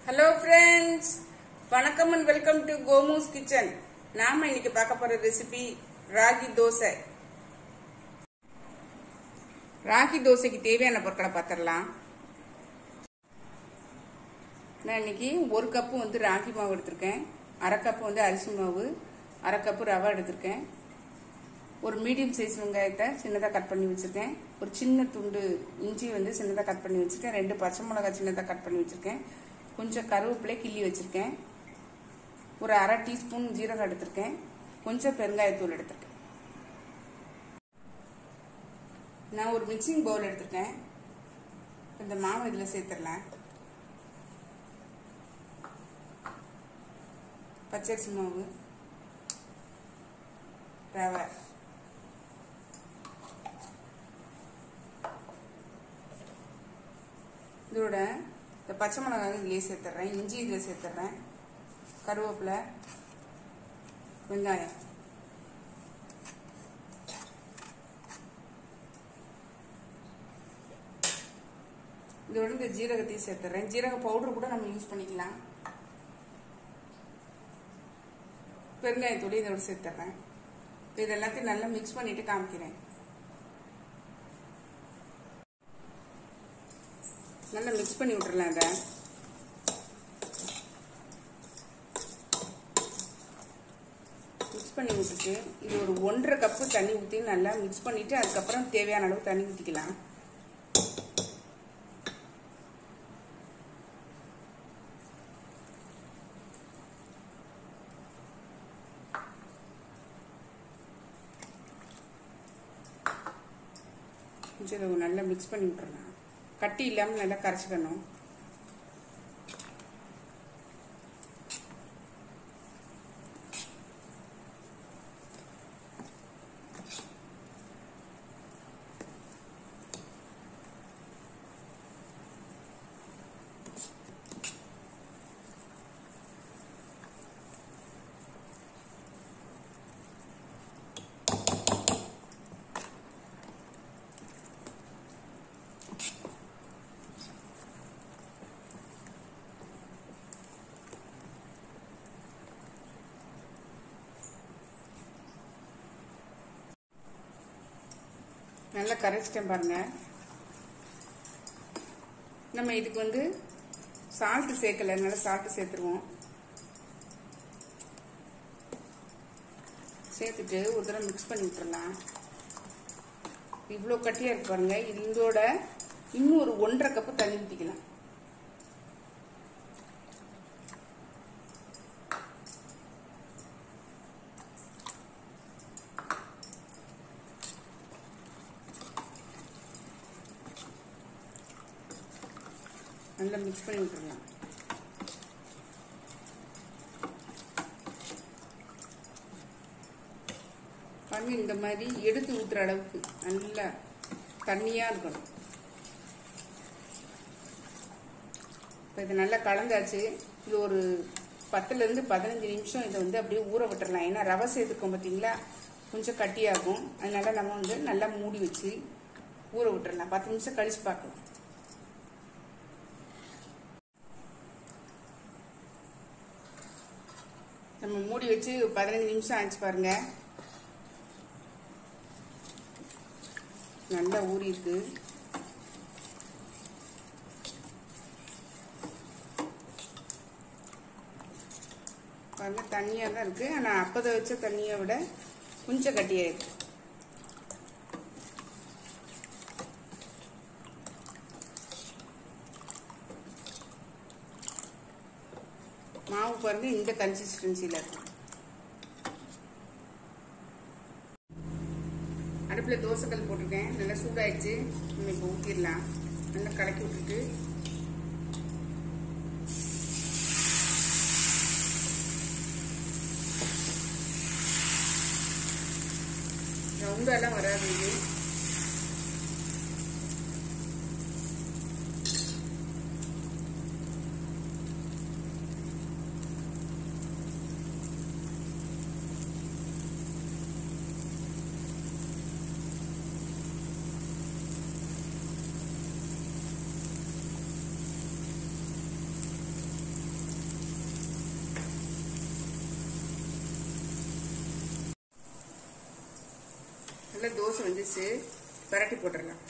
hello friends வணக்கம் and welcome to கோமூஸ் kitchen நாம இன்னைக்கு பார்க்க போற ரெசிபி ராகி தோசை ராகி தோசைக்கு தேவையான பொருட்களை பார்த்துடலாம் நான் இன்னைக்கு ஒரு கப்பு வந்து ராகி மாவு எடுத்திருக்கேன் அரை கப்பு வந்து அரிசி மாவு அரை கப்பு ரவை எடுத்திருக்கேன் ஒரு மீடியம் சைஸ் வெங்காயத்தை சின்னதாக கட் பண்ணி வச்சுருக்கேன் ஒரு சின்ன துண்டு இஞ்சி வந்து சின்னதாக கட் பண்ணி வச்சுருக்கேன் ரெண்டு பச்சை மிளகாய் சின்னதாக கட் பண்ணி வச்சுருக்கேன் கொஞ்சம் கருவேப்பிலை கிள்ளி வச்சுருக்கேன் ஒரு அரை டீஸ்பூன் ஜீரகம் எடுத்திருக்கேன் கொஞ்சம் பெருங்காயத்தூள் எடுத்திருக்கேன் நான் ஒரு மிக்சிங் பவுல் எடுத்திருக்கேன் இந்த மாவு இதில் சேர்த்துடலாம் பச்சரிசி மாவு ரவை இதோட இந்த பச்சை மிளகாய் இதுலேயே சேர்த்துட்றேன் இஞ்சி இதில் சேர்த்துட்றேன் கருவேப்பிலை வெங்காயம் இதோட இந்த ஜீரகத்தையும் சேர்த்துட்றேன் ஜீரக பவுடர் கூட நம்ம யூஸ் பண்ணிக்கலாம் பெருங்காயத்தூள் இதோட சேர்த்துட்றேன் இது எல்லாத்தையும் நல்லா மிக்ஸ் பண்ணிட்டு காமிக்கிறேன் நல்லா மிக்ஸ் பண்ணி விட்டுறலாம் இதை மிக்ஸ் பண்ணி விட்டுட்டு இது ஒரு ஒன்றரை கப்பு தண்ணி ஊற்றி நல்லா மிக்ஸ் பண்ணிட்டு அதுக்கப்புறம் தேவையான அளவு தண்ணி ஊற்றிக்கலாம் கொஞ்சம் இதை நல்லா மிக்ஸ் பண்ணி விட்டுறலாம் கட்டி இல்லாமல் நல்லா கரைச்சிக்கணும் நல்லா கரைச்சிட்டேன் பாருங்க நம்ம இதுக்கு வந்து சால்ட்டு சேர்க்கல அதனால சால்ட்டு சேர்த்துருவோம் சேர்த்துட்டு ஒரு தடவை மிக்ஸ் பண்ணி விட்டுறலாம் இவ்வளோ கட்டியாக இருக்கு பாருங்க இதோட இன்னும் ஒரு ஒன்றரை கப்பு தண்ணி ஊற்றிக்கலாம் நல்லா மிக்ஸ் பண்ணி விட்டுறலாம் பாருங்க இந்த மாதிரி எடுத்து ஊத்துற அளவுக்கு நல்லா தண்ணியா இருக்கணும் இப்போ இது நல்லா கலந்தாச்சு இது ஒரு பத்துலேருந்து பதினஞ்சு நிமிஷம் இதை வந்து அப்படியே ஊற விட்டுறலாம் ஏன்னா ரவை சேர்த்துக்கோம் பார்த்தீங்களா கொஞ்சம் கட்டியாகும் அதனால நம்ம வந்து நல்லா மூடி வச்சு ஊற விட்டுறலாம் பத்து நிமிஷம் கழிச்சு பார்க்கலாம் நம்ம மூடி வச்சு பதினஞ்சு நிமிஷம் ஆச்சு பாருங்க நல்லா ஊறி இருக்கு பாருங்க தண்ணியா தான் இருக்கு ஆனா அப்பதை வச்ச தண்ணியை விட கொஞ்சம் கட்டியாயிருக்கு மாவு பாருங்க இந்த கன்சிஸ்டன்சியில் இருக்கும் அடுப்பில் தோசைக்கல் போட்டிருக்கேன் நல்லா சூடாயிடுச்சு நம்ம இப்போ ஊற்றிடலாம் நல்லா கலக்கி விட்டுட்டு ரவுண்டாலாம் வராது இது நல்லா தோசை வந்துச்சு பரட்டி போட்டுடலாம்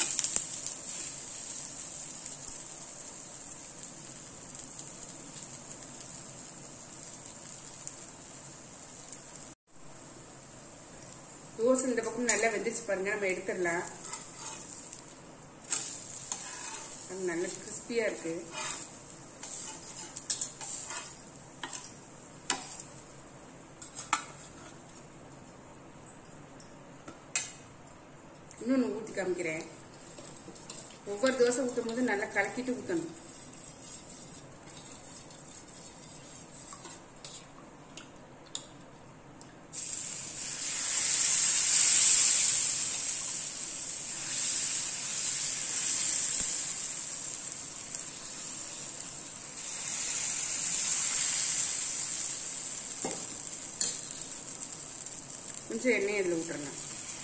தோசை இந்த பக்கம் நல்லா வெந்துச்சு பாருங்க நம்ம எடுத்துடலாம் அது நல்ல கிறிஸ்பியா இருக்கு இன்னொன்று ஊற்றி காமிக்கிறேன் ஒவ்வொரு தோசை ஊற்றும் போது நல்லா கலக்கிட்டு ஊற்றணும் கொஞ்சம் எண்ணெய் இதில் விட்டுறலாம்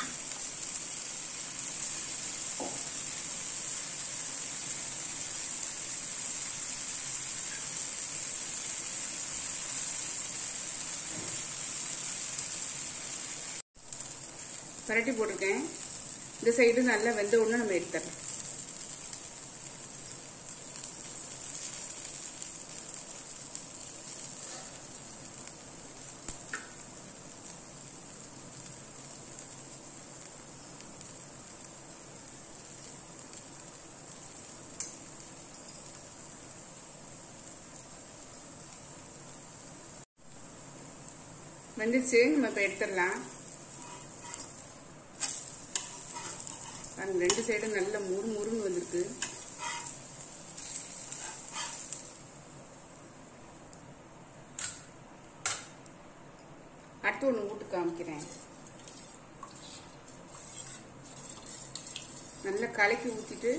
பரட்டி போட்டிருக்கேன் இந்த சைடு நல்லா வெந்த உடனே நம்ம எடுத்துடலாம் வந்துச்சு நம்ம இப்போ எடுத்துடலாம் பாருங்க ரெண்டு சைடும் நல்ல முறு முருன்னு வந்திருக்கு அடுத்து ஒன்று ஊட்டு காமிக்கிறேன் நல்லா கலக்கி ஊற்றிட்டு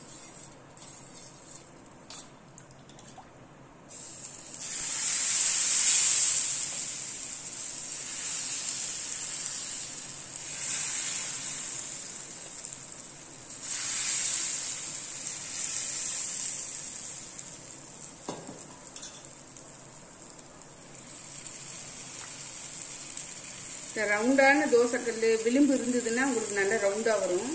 ரவுண்டான தோசைக்கல் விளிம்பு இருந்ததுன்னா உங்களுக்கு நல்ல ரவுண்டாக வரும்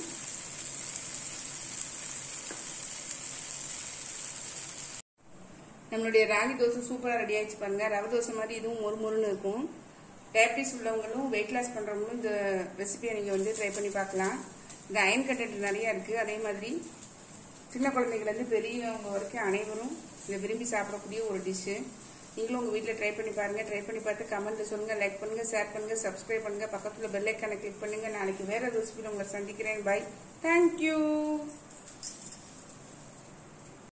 நம்மளுடைய ராகி தோசை சூப்பராக ரெடி ஆயிடுச்சு பாருங்க ரவை தோசை மாதிரி இதுவும் ஒரு முருன்னு இருக்கும் டயபிட்டிஸ் உள்ளவங்களும் வெயிட் லாஸ் பண்ணுறவங்களும் இந்த ரெசிபியை நீங்கள் வந்து ட்ரை பண்ணி பார்க்கலாம் இந்த அயன் கண்டென்ட் நிறைய இருக்குது அதே மாதிரி சின்ன குழந்தைங்கலேருந்து பெரியவங்க வரைக்கும் அனைவரும் இதை விரும்பி சாப்பிடக்கூடிய ஒரு டிஷ்ஷு நீங்களும் உங்கள் வீட்டில் ட்ரை பண்ணி பாருங்கள் ட்ரை பண்ணி பார்த்து கமெண்ட்டில் சொல்லுங்கள் லைக் பண்ணுங்கள் ஷேர் பண்ணுங்கள் சப்ஸ்கிரைப் பண்ணுங்கள் பக்கத்தில் பெல் ஐக்கானை கிளிக் பண்ணுங்கள் நாளைக்கு வேறு ரெசிபியில் உங்களை சந்திக்கிறேன் பை தேங்க்யூ